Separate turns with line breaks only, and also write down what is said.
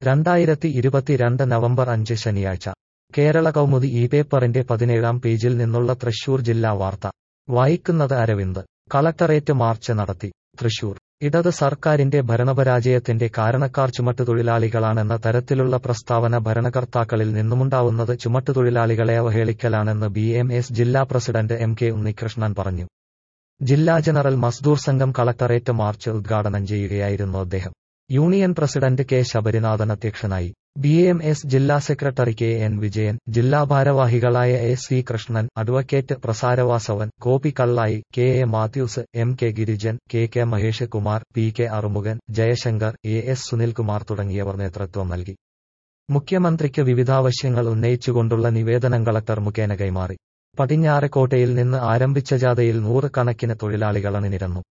രണ്ടായിരത്തി ഇരുപത്തിരണ്ട് നവംബർ അഞ്ച് ശനിയാഴ്ച കേരള കൗമുദി ഈ പേപ്പറിന്റെ പതിനേഴാം പേജിൽ നിന്നുള്ള തൃശൂർ ജില്ലാ വാർത്ത വായിക്കുന്നത് അരവിന്ദ് കളക്ടറേറ്റ് മാർച്ച് നടത്തി തൃശൂർ ഇടത് സർക്കാരിന്റെ ഭരണപരാജയത്തിന്റെ കാരണക്കാർ ചുമട്ടുതൊഴിലാളികളാണെന്ന തരത്തിലുള്ള പ്രസ്താവന ഭരണകർത്താക്കളിൽ നിന്നുമുണ്ടാവുന്നത് ചുമട്ടുതൊഴിലാളികളെ അവഹേളിക്കലാണെന്ന് ബി എം എസ് ജില്ലാ പ്രസിഡന്റ് എം കെ ഉണ്ണികൃഷ്ണൻ പറഞ്ഞു ജില്ലാ ജനറൽ മസ്ദൂർ സംഘം കളക്ടറേറ്റ് മാർച്ച് ഉദ്ഘാടനം ചെയ്യുകയായിരുന്നു അദ്ദേഹം യൂണിയൻ പ്രസിഡന്റ് കെ ശബരിനാഥൻ അധ്യക്ഷനായി ബി എം എസ് ജില്ലാ സെക്രട്ടറി കെ എൻ വിജയൻ ജില്ലാ ഭാരവാഹികളായ എ സി കൃഷ്ണൻ അഡ്വക്കേറ്റ് പ്രസാരവാസവൻ കോപി കള്ളായി K A Mathews M K Girijan K K Mahesh Kumar P K Arumughan Jayashankar A S Sunilkumar തുടങ്ങിയവർ നേതൃത്വം നൽകി മുഖ്യമന്ത്രിക്ക് വിവിധാവശ്യങ്ങൾ ഉന്നയിച്ചുകൊണ്ടുള്ള നിവേദനം കളക്ടർ മുഖേന കൈമാറി പടിഞ്ഞാറക്കോട്ടയിൽ നിന്ന് ആരംഭിച്ച ജാഥയിൽ നൂറുകണക്കിന് തൊഴിലാളികൾ അണിനിരന്നു